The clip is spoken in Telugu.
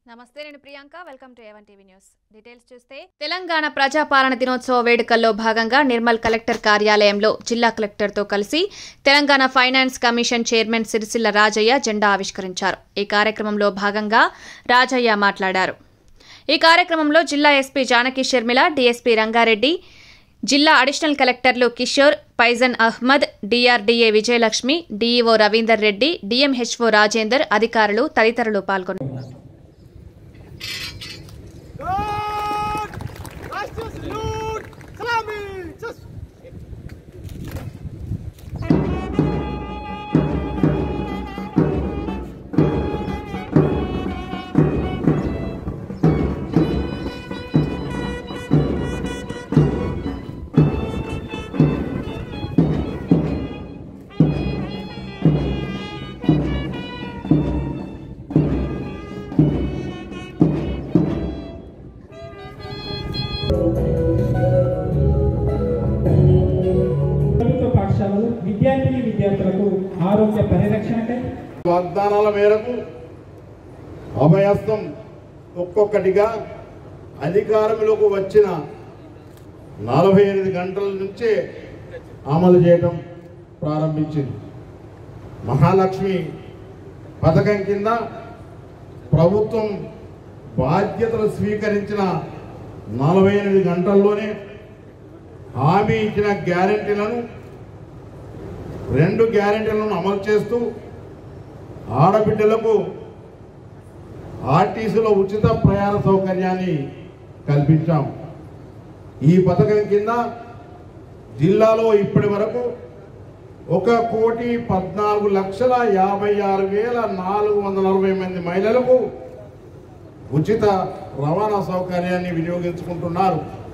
నమస్తే నేను Priyanka welcome to A one TV news details చూస్తే తెలంగాణ ప్రజాపాలన దినోత్సవ వేడుకల్లో భాగంగా నిర్మల్ కలెక్టర్ కార్యాలయంలో జిల్లా కలెక్టర్తో కలిసి Telangana finance commission chairman Sirisilla Rajaiah జెండా ఆవిష్కరించారు ఈ కార్యక్రమంలో భాగంగా రాజయ్య మాట్లాడారు ఈ కార్యక్రమంలో జిల్లా ఎస్పీ జానకి షర్మిల డీఎస్పీ రంగారెడ్డి జిల్లా అడిషనల్ కలెక్టర్లు Kishore Faizan Ahmed DRDA Vijayalakshmi DEO Ravinder Reddy DMHO Rajender అధికారులు తదితరులు పాల్గొన్నారు God! Righteous Lord! Salami! Just ప్రభుత్వ పాఠశాలలు విద్యార్థిని విద్యార్థులకు ఆరోగ్య పరిరక్షణకై వాగ్దానాల మేరకు అభయస్తం ఒక్కొక్కటిగా అధికారంలోకి వచ్చిన నలభై ఎనిమిది గంటల నుంచే అమలు చేయడం ప్రారంభించింది మహాలక్ష్మి పథకం కింద ప్రభుత్వం బాధ్యతలు స్వీకరించిన నలభై ఎనిమిది గంటల్లోనే హామీ ఇచ్చిన గ్యారెంటీలను రెండు గ్యారెంటీలను అమలు చేస్తూ ఆడబిడ్డలకు ఆర్టీసీలో ఉచిత ప్రయాణ సౌకర్యాన్ని కల్పించాం ఈ పథకం కింద జిల్లాలో ఇప్పటి వరకు ఒక కోటి పద్నాలుగు లక్షల యాభై ఆరు వేల నాలుగు వందల అరవై మంది మహిళలకు ఉచిత రవాణా సౌకర్యాన్ని వినియోగించుకుంటున్నారు